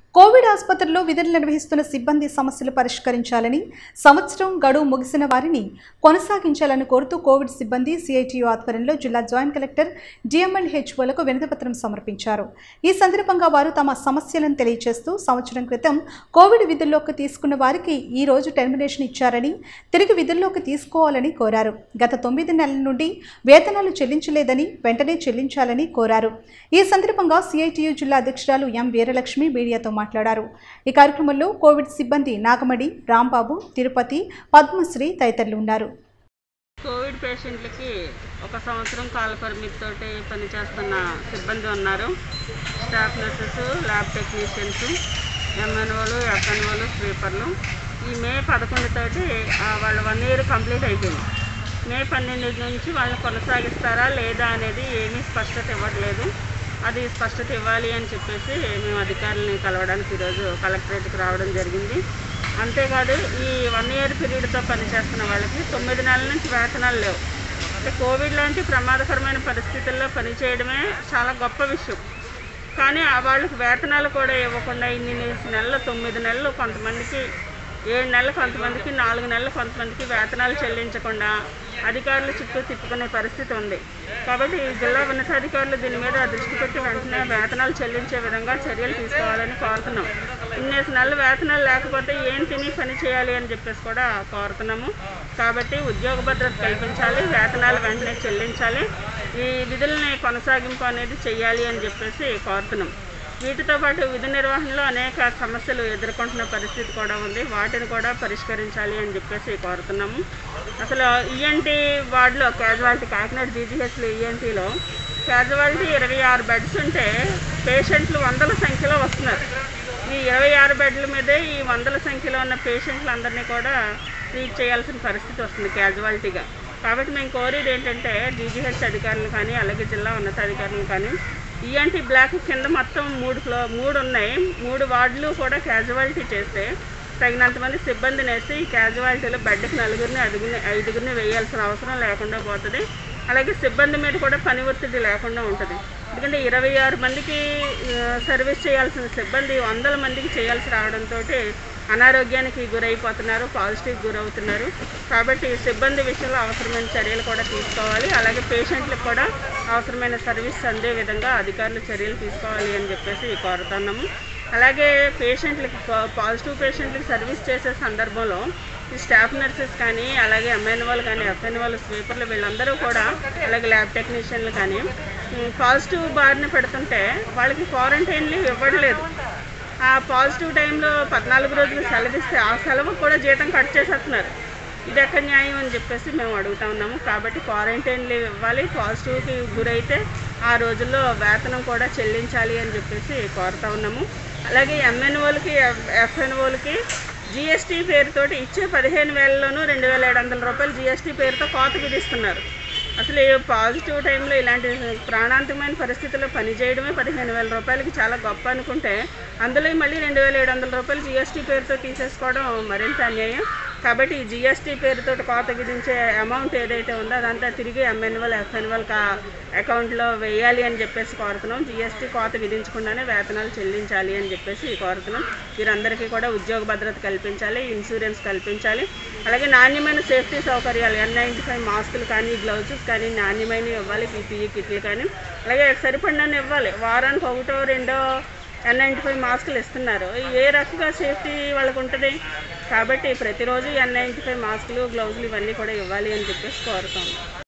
Covid ఆసుపత్రిలో విధులు నిర్వహిస్తున్న సిబ్బంది సమస్యలు పరిష్కరించాలని సంవత్సరం గడువు ముగిసిన వారిని కొనసాగించాలని కోరుతూ కోవిడ్ సిబ్బంది సిఐటియు ఆధ్వర్యంలో జిల్లా జాయింట్ కలెక్టర్ డిఎంఎండ్ హెచ్ఓలకు వినతిపత్రం సమర్పించారు ఈ సందర్భంగా వారు తమ సమస్యలను తెలియజేస్తూ సంవత్సరం క్రితం కోవిడ్ విధుల్లోకి తీసుకున్న వారికి ఈ రోజు టెర్మినేషన్ ఇచ్చారని తిరిగి విధుల్లోకి తీసుకోవాలని కోరారు గత తొమ్మిది నెలల నుండి వేతనాలు చెల్లించలేదని వెంటనే చెల్లించాలని కోరారు ఈ సందర్భంగా సిఐటియు జిల్లా అధ్యక్షురాలు ఎం వీరలక్ష్మి మీడియాతో మాట్లాడారు ఈ కార్యక్రమంలో కోవిడ్ సిబ్బంది నాగమణి రాంబాబు తిరుపతి పద్మశ్రీ తదితరులు ఉన్నారు కోవిడ్ పేషెంట్లకి ఒక సంవత్సరం కాల పరిమితితోటి పనిచేస్తున్న సిబ్బంది ఉన్నారు స్టాఫ్ నర్సెస్ ల్యాబ్ టెక్నీషియన్స్ ఎంఎన్ఓలు ఎఫ్ఎన్ఓలు స్వీపర్లు ఈ మే పదకొండు తోటి ఆ, వాళ్ళ వన్ ఇయర్ కంప్లీట్ అయిపోయింది మే పన్నెండు నుంచి వాళ్ళని కొనసాగిస్తారా లేదా అనేది ఏమీ స్పష్టత ఇవ్వట్లేదు అది స్పష్టత ఇవ్వాలి అని చెప్పేసి మేము అధికారులని కలవడానికి ఈరోజు కలెక్టరేట్కి రావడం జరిగింది అంతేకాదు ఈ వన్ ఇయర్ పీరియడ్తో పనిచేస్తున్న వాళ్ళకి తొమ్మిది నెలల నుంచి వేతనాలు లేవు అంటే కోవిడ్ లాంటి ప్రమాదకరమైన పరిస్థితుల్లో పనిచేయడమే చాలా గొప్ప విషయం కానీ ఆ వాళ్ళకి వేతనాలు కూడా ఇవ్వకుండా ఇన్ని నెలలు తొమ్మిది నెలలు కొంతమందికి ఏడు నెలలు కొంతమందికి నాలుగు నెలలు కొంతమందికి వేతనాలు చెల్లించకుండా అధికారులు చుట్టూ తిప్పుకునే పరిస్థితి ఉంది కాబట్టి ఈ జిల్లా ఉన్నతాధికారులు దీని మీద దృష్టి పెట్టి వెంటనే వేతనాలు చెల్లించే విధంగా చర్యలు తీసుకోవాలని కోరుతున్నాం ఇన్నేసి నెలలు వేతనాలు లేకపోతే ఏం తిని పని చేయాలి అని చెప్పేసి కూడా కోరుతున్నాము కాబట్టి ఉద్యోగ భద్రత కల్పించాలి వేతనాలు వెంటనే చెల్లించాలి ఈ విధుల్ని కొనసాగింపు అనేది చెయ్యాలి అని చెప్పేసి కోరుతున్నాం వీటితో పాటు విధి నిర్వహణలో అనేక సమస్యలు ఎదుర్కొంటున్న పరిస్థితి కూడా ఉంది వాటిని కూడా పరిష్కరించాలి అని చెప్పేసి కోరుతున్నాము అసలు ఈఎన్టీ వార్డులో క్యాజువాలిటీ కాకినాడ జీజీహెచ్లో ఈఎన్టీలో క్యాజువాలిటీ ఇరవై ఆరు బెడ్స్ ఉంటే పేషెంట్లు వందల సంఖ్యలో వస్తున్నారు ఈ ఇరవై ఆరు బెడ్ల మీదే ఈ వందల సంఖ్యలో ఉన్న పేషెంట్లు అందరినీ కూడా ట్రీట్ చేయాల్సిన పరిస్థితి వస్తుంది క్యాజువాలిటీగా కాబట్టి మేము కోరేది ఏంటంటే జీజీహెచ్ అధికారులు కానీ అలాగే జిల్లా ఉన్నతాధికారులు కానీ ఈఎన్టీ బ్లాక్ కింద మొత్తం మూడు ఫ్లో మూడు ఉన్నాయి మూడు వార్డులు కూడా క్యాజువాలిటీ చేస్తే తగినంత మంది సిబ్బందిని వేసి ఈ క్యాజువాలిటీలో బెడ్కి నలుగురిని ఐదుగురిని ఐదుగురిని వేయాల్సిన అవసరం లేకుండా పోతుంది అలాగే సిబ్బంది మీద కూడా పని ఒత్తిడి లేకుండా ఉంటుంది ఎందుకంటే ఇరవై ఆరు మందికి ఆ, సర్వీస్ చేయాల్సిన సిబ్బంది వందల మందికి చేయాల్సి రావడంతో అనారోగ్యానికి గురైపోతున్నారు పాజిటివ్ గురవుతున్నారు కాబట్టి సిబ్బంది విషయంలో అవసరమైన చర్యలు కూడా తీసుకోవాలి అలాగే పేషెంట్లకు కూడా అవసరమైన సర్వీస్ అందే విధంగా అధికారులు చర్యలు తీసుకోవాలి అని చెప్పేసి కోరుతున్నాము అలాగే పేషెంట్లకి పా- పాజిటివ్ పేషెంట్లకి సర్వీస్ చేసే సందర్భంలో ఈ స్టాఫ్ నర్సెస్ కానీ అలాగే ఎంఎన్ఓలు కానీ ఎఫ్ఎన్ఓలు స్వీపర్లు వీళ్ళందరూ కూడా అలాగే ల్యాబ్ టెక్నీషియన్లు కానీ ఉమ్, పాజిటివ్ బారిన పెడుతుంటే వాళ్ళకి క్వారంటైన్ లీవ్ ఇవ్వట్లేదు ఆ పాజిటివ్ టైంలో పద్నాలుగు రోజులు సెలవు ఇస్తే ఆ సెలవు కూడా జీతం కట్ చేసేస్తున్నారు ఇది ఎక్కడ న్యాయం అని చెప్పేసి మేము అడుగుతా ఉన్నాము కాబట్టి క్వారంటైన్ లీవ్ ఇవ్వాలి పాజిటివ్కి గురైతే ఆ రోజుల్లో వేతనం కూడా చెల్లించాలి అని చెప్పేసి కోరుతా ఉన్నాము అలాగే ఎంఎన్ఓలకి ఎఫ్ఎన్ఓలకి జిఎస్టీ పేరుతోటి ఇచ్చే పదిహేను వేలలోనూ రెండు వేల ఏడు వందల రూపాయలు జిఎస్టీ పేరుతో కోత విధిస్తున్నారు అసలు ఈ పాజిటివ్ టైంలో ఇలాంటి ప్రాణాంతకమైన పరిస్థితుల్లో పనిచేయడమే పదిహేను వేల రూపాయలకి చాలా గొప్ప అనుకుంటే అందులో మళ్ళీ రెండు వేల ఏడు వందల రూపాయలు జిఎస్టీ పేరుతో తీసేసుకోవడం మరింత అన్యాయం కాబట్టి ఈ జిఎస్టీ పేరుతో కోత విధించే అమౌంట్ ఏదైతే ఉందో అదంతా తిరిగి ఎంఎన్వల్ ఎఫ్ఎన్వల్ కా అకౌంట్లో వేయాలి అని చెప్పేసి కోరుతున్నాం జిఎస్టీ కోత విధించకుండానే వేతనాలు చెల్లించాలి అని చెప్పేసి కోరుతున్నాం వీరందరికీ కూడా ఉద్యోగ భద్రత కల్పించాలి ఇన్సూరెన్స్ కల్పించాలి అలాగే నాణ్యమైన సేఫ్టీ సౌకర్యాలు ఎన్ నైంటీ ఫైవ్ మాస్కులు కానీ గ్లౌజెస్ కానీ నాణ్యమైనవి ఇవ్వాలి పీపీఈ కిట్లు కానీ అలాగే సరిపడినన్ని ఇవ్వాలి వారానికి ఒకటో రెండో ఎన్ నైంటీ ఫైవ్ మాస్కులు ఇస్తున్నారు ఏ రకంగా సేఫ్టీ వాళ్ళకు ఉంటుంది కాబట్టి ప్రతిరోజు ఎన్ నైంటీ ఫైవ్ మాస్కులు గ్లౌజులు ఇవన్నీ కూడా ఇవ్వాలి అని చెప్పేసి కోరుతాం